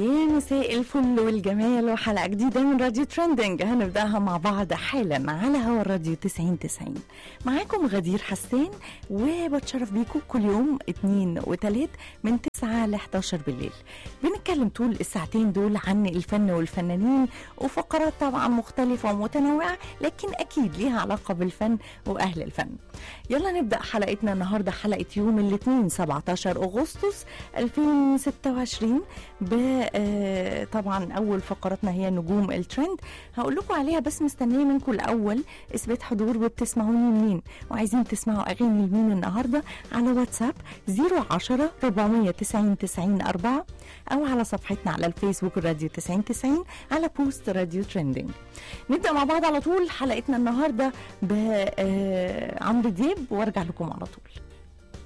يا مساء الفل والجمال وحلقة جديدة من راديو ترندنج هنبدأها مع بعض حالا على هوا الراديو 90 90 معاكم غدير حسان وبتشرف بيكم كل يوم اتنين وتلات من 9 ل 11 بالليل بنتكلم طول الساعتين دول عن الفن والفنانين وفقرات طبعا مختلفة ومتنوعة لكن أكيد ليها علاقة بالفن وأهل الفن يلا نبدأ حلقتنا النهاردة حلقة يوم الاثنين 17 أغسطس 2026 ب آه، طبعا أول فقراتنا هي نجوم الترند هقول لكم عليها بس مستنية منكم الأول إثبات حضور وبتسمعوني منين وعايزين تسمعوا أغاني لمين النهاردة على واتساب 010 490 90 4 أو على صفحتنا على الفيسبوك راديو 90 90 على بوست راديو ترندنج نبدأ مع بعض على طول حلقتنا النهاردة بعمرو دياب وارجع لكم على طول